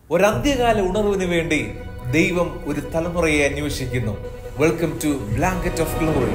ഒരു അന്ത്യകാല ഉണർവിന് വേണ്ടി ദൈവം ഒരു തലമുറയെ അന്വേഷിക്കുന്നു welcome to blanket of glory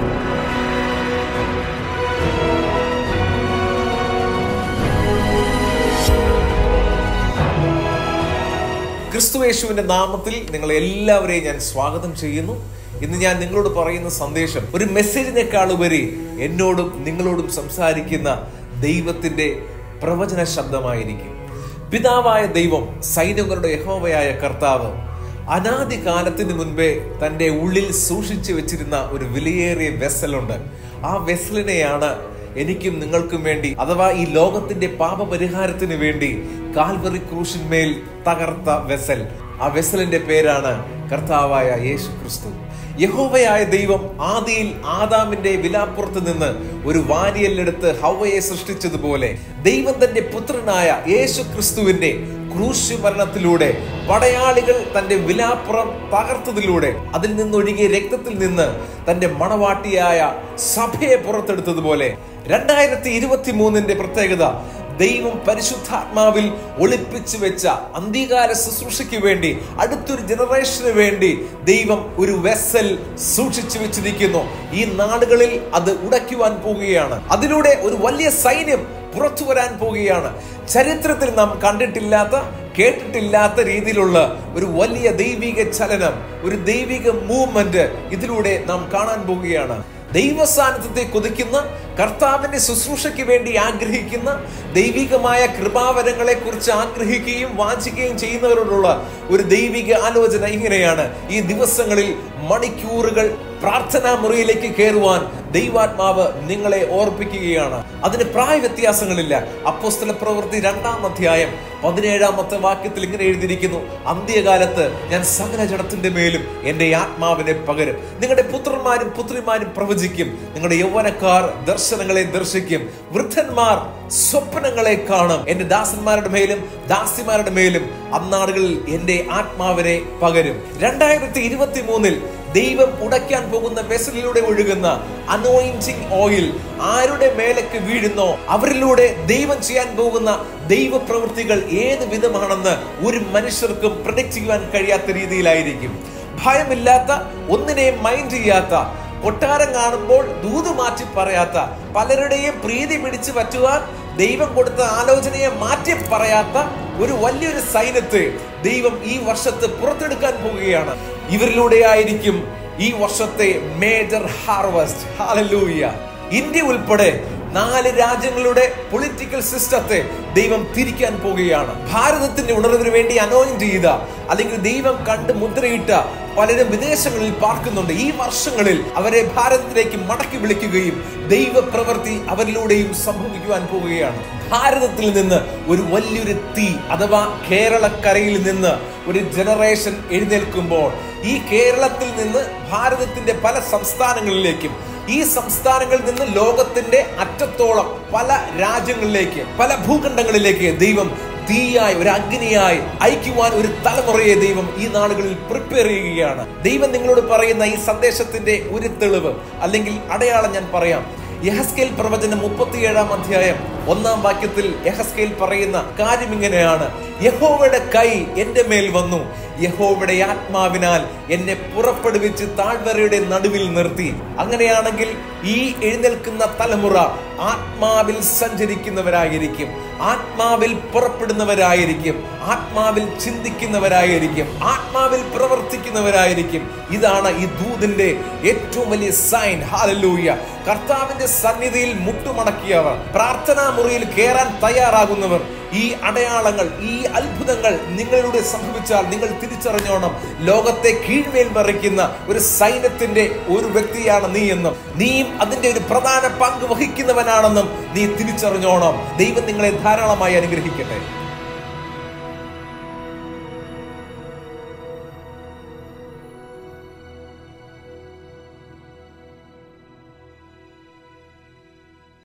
ക്രിസ്തുവേശുവിന്റെ നാമത്തിൽ നിങ്ങളെ എല്ലാവരെയും ഞാൻ സ്വാഗതം ചെയ്യുന്നു ഇന്ന് ഞാൻ നിങ്ങളോട് പറയുന്ന സന്ദേശം ഒരു മെസ്സേജിനേക്കാൾ ഉപരി എന്നോടും നിങ്ങളോടും സംസാരിക്കുന്ന ദൈവത്തിന്റെ പ്രവചന ശബ്ദമായിരിക്കും പിതാവായ ദൈവം സൈനികരുടെ യഹോവയായ കർത്താവ് അനാദി കാലത്തിന് മുൻപേ തന്റെ ഉള്ളിൽ സൂക്ഷിച്ചു വെച്ചിരുന്ന ഒരു വിലയേറിയ വെസലുണ്ട് ആ വെസലിനെയാണ് എനിക്കും നിങ്ങൾക്കും വേണ്ടി അഥവാ ഈ ലോകത്തിന്റെ പാപപരിഹാരത്തിന് വേണ്ടി കാൽവറി ക്രൂശിന്മേൽ തകർത്ത വെസൽ ആ വെസലിന്റെ പേരാണ് കർത്താവായ യേശു ക്രിസ്തു യഹോവയായ ദൈവം ആദിയിൽ ആദാമിന്റെ വിലാപ്പുറത്ത് നിന്ന് ഒരു വാരിയല്ലെടുത്ത് ഹവയെ സൃഷ്ടിച്ചതുപോലെ ദൈവം തന്റെ പുത്രനായ യേശു ക്രിസ്തുവിന്റെ ക്രൂശ് മരണത്തിലൂടെ പടയാളികൾ തന്റെ വിലാപ്പുറം തകർത്തതിലൂടെ അതിൽ നിന്നൊഴുകിയ രക്തത്തിൽ നിന്ന് തന്റെ മണവാട്ടിയായ സഭയെ പുറത്തെടുത്തതുപോലെ രണ്ടായിരത്തി ഇരുപത്തി മൂന്നിന്റെ പ്രത്യേകത ദൈവം പരിശുദ്ധാത്മാവിൽ ഒളിപ്പിച്ചു വെച്ച അന്ത്യകാല ശുശ്രൂഷയ്ക്ക് വേണ്ടി അടുത്തൊരു ജനറേഷന് വേണ്ടി ദൈവം ഒരു വെസൽ സൂക്ഷിച്ചു വെച്ചിരിക്കുന്നു ഈ നാടുകളിൽ അത് ഉടയ്ക്കുവാൻ പോവുകയാണ് അതിലൂടെ ഒരു വലിയ സൈന്യം പുറത്തു വരാൻ പോവുകയാണ് ചരിത്രത്തിൽ നാം കണ്ടിട്ടില്ലാത്ത കേട്ടിട്ടില്ലാത്ത രീതിയിലുള്ള ഒരു വലിയ ദൈവിക ചലനം ഒരു ദൈവിക മൂവ്മെന്റ് ഇതിലൂടെ നാം കാണാൻ പോവുകയാണ് ദൈവസാന്നിധ്യത്തെ കൊതിക്കുന്ന കർത്താവിന്റെ ശുശ്രൂഷയ്ക്ക് വേണ്ടി ആഗ്രഹിക്കുന്ന ദൈവികമായ കൃപാവരങ്ങളെ കുറിച്ച് ആഗ്രഹിക്കുകയും വാഞ്ചിക്കുകയും ചെയ്യുന്നവരോടുള്ള ഒരു ദൈവിക ആലോചന ഇങ്ങനെയാണ് ഈ ദിവസങ്ങളിൽ മണിക്കൂറുകൾ പ്രാർത്ഥനാ മുറിയിലേക്ക് കയറുവാൻ ദൈവാത്മാവ് നിങ്ങളെ ഓർപ്പിക്കുകയാണ് അതിന് പ്രായ വ്യത്യാസങ്ങളില്ല അപ്പോസ്തല പ്രവൃത്തി രണ്ടാം അധ്യായം പതിനേഴാമത്തെ വാക്യത്തിൽ ഇങ്ങനെ എഴുതിയിരിക്കുന്നു അന്ത്യകാലത്ത് ഞാൻ സകല ജഡത്തിന്റെ മേലും എന്റെ ആത്മാവിനെ പകരും നിങ്ങളുടെ പുത്രന്മാരും പുത്രിമാരും പ്രവചിക്കും നിങ്ങളുടെ യൗവനക്കാർ ദർശനങ്ങളെ ദർശിക്കും വൃദ്ധന്മാർ സ്വപ്നങ്ങളെ കാണും എന്റെ ദാസന്മാരുടെ മേലും ദാസിമാരുടെ മേലും അന്നാടുകളിൽ എന്റെ ആത്മാവിനെ പകരും രണ്ടായിരത്തി ഇരുപത്തി മൂന്നിൽ ദൈവം ഉടയ്ക്കാൻ പോകുന്ന വെസലിലൂടെ ഒഴുകുന്ന അനോയിന്റിങ് ഓയിൽ ആരുടെ മേലേക്ക് വീഴുന്നോ അവരിലൂടെ ദൈവം ചെയ്യാൻ പോകുന്ന ദൈവപ്രവൃത്തികൾ ഏത് വിധമാണെന്ന് ഒരു മനുഷ്യർക്കും പ്രഡിക്റ്റ് ചെയ്യാൻ കഴിയാത്ത രീതിയിലായിരിക്കും ഭയമില്ലാത്ത ഒന്നിനെയും മൈൻഡ് ചെയ്യാത്ത കൊട്ടാരം കാണുമ്പോൾ ദൂത് മാറ്റി പറയാത്ത പലരുടെയും പ്രീതി പിടിച്ചു പറ്റുവാൻ ദൈവം കൊടുത്ത ആലോചനയെ മാറ്റി പറയാത്ത ഒരു വലിയൊരു സൈന്യത്തെ ദൈവം ഈ വർഷത്ത് പുറത്തെടുക്കാൻ പോവുകയാണ് ഇവരിലൂടെ ആയിരിക്കും ഈ വർഷത്തെ മേജർ ഹാർവസ്റ്റ് ഹാലലൂയ ഇന്ത്യ ഉൾപ്പെടെ നാല് രാജ്യങ്ങളുടെ പൊളിറ്റിക്കൽ സിസ്റ്റത്തെ ദൈവം തിരിക്കാൻ പോവുകയാണ് ഭാരതത്തിന്റെ ഉണർവിന് വേണ്ടി അനോയിന്റ് ചെയ്ത അല്ലെങ്കിൽ ദൈവം കണ്ട് മുദ്രയിട്ട പലരും വിദേശങ്ങളിൽ പാർക്കുന്നുണ്ട് ഈ വർഷങ്ങളിൽ അവരെ ഭാരതത്തിലേക്ക് മടക്കി വിളിക്കുകയും ദൈവപ്രവൃത്തി അവരിലൂടെയും സംഭവിക്കുവാൻ പോവുകയാണ് ഭാരതത്തിൽ നിന്ന് ഒരു വലിയൊരു തീ അഥവാ കേരളക്കരയിൽ നിന്ന് ഒരു ജനറേഷൻ എഴുന്നേൽക്കുമ്പോൾ ഈ കേരളത്തിൽ നിന്ന് ഭാരതത്തിന്റെ പല സംസ്ഥാനങ്ങളിലേക്കും ഈ സംസ്ഥാനങ്ങളിൽ നിന്ന് ലോകത്തിന്റെ അറ്റത്തോളം പല രാജ്യങ്ങളിലേക്ക് പല ഭൂഖണ്ഡങ്ങളിലേക്ക് ദൈവം തീയായി ഒരു അഗ്നിയായി അയക്കുവാൻ ഒരു തലമുറയെ ദൈവം ഈ നാളുകളിൽ പ്രിപ്പയർ ചെയ്യുകയാണ് ദൈവം നിങ്ങളോട് പറയുന്ന ഈ സന്ദേശത്തിന്റെ ഒരു തെളിവ് അല്ലെങ്കിൽ അടയാളം ഞാൻ പറയാം യഹസ്കേൽ പ്രവചനം മുപ്പത്തിയേഴാം അധ്യായം ഒന്നാം വാക്യത്തിൽ യഹസ്കേൽ പറയുന്ന കാര്യം ഇങ്ങനെയാണ് യഹോവയുടെ കൈ എന്റെ മേൽ വന്നു യഹോവയുടെ ആത്മാവിനാൽ എന്നെ പുറപ്പെടുവിച്ച് താഴ്വരയുടെ നടുവിൽ നിർത്തി അങ്ങനെയാണെങ്കിൽ ഈ എഴുന്നേൽക്കുന്ന തലമുറ ആത്മാവിൽ സഞ്ചരിക്കുന്നവരായിരിക്കും ആത്മാവിൽ പുറപ്പെടുന്നവരായിരിക്കും ആത്മാവിൽ ചിന്തിക്കുന്നവരായിരിക്കും ആത്മാവിൽ പ്രവർത്തിക്കുന്നവരായിരിക്കും ഇതാണ് ഈ ദൂതിന്റെ ഏറ്റവും വലിയ സൈൻ ഹാലലൂയ കർത്താവിന്റെ സന്നിധിയിൽ മുട്ടുമടക്കിയവർ പ്രാർത്ഥനാ മുറിയിൽ കയറാൻ തയ്യാറാകുന്നവർ ഈ അടയാളങ്ങൾ ഈ അത്ഭുതങ്ങൾ നിങ്ങളിലൂടെ സംഭവിച്ചാൽ നിങ്ങൾ തിരിച്ചറിഞ്ഞോണം ലോകത്തെ കീഴ്മേൽ മറിക്കുന്ന ഒരു സൈന്യത്തിന്റെ ഒരു വ്യക്തിയാണ് നീ എന്നും നീയും അതിന്റെ ഒരു പ്രധാന പങ്ക് വഹിക്കുന്നവനാണെന്നും നീ തിരിച്ചറിഞ്ഞോണം ദൈവം നിങ്ങളെ ധാരാളമായി അനുഗ്രഹിക്കട്ടെ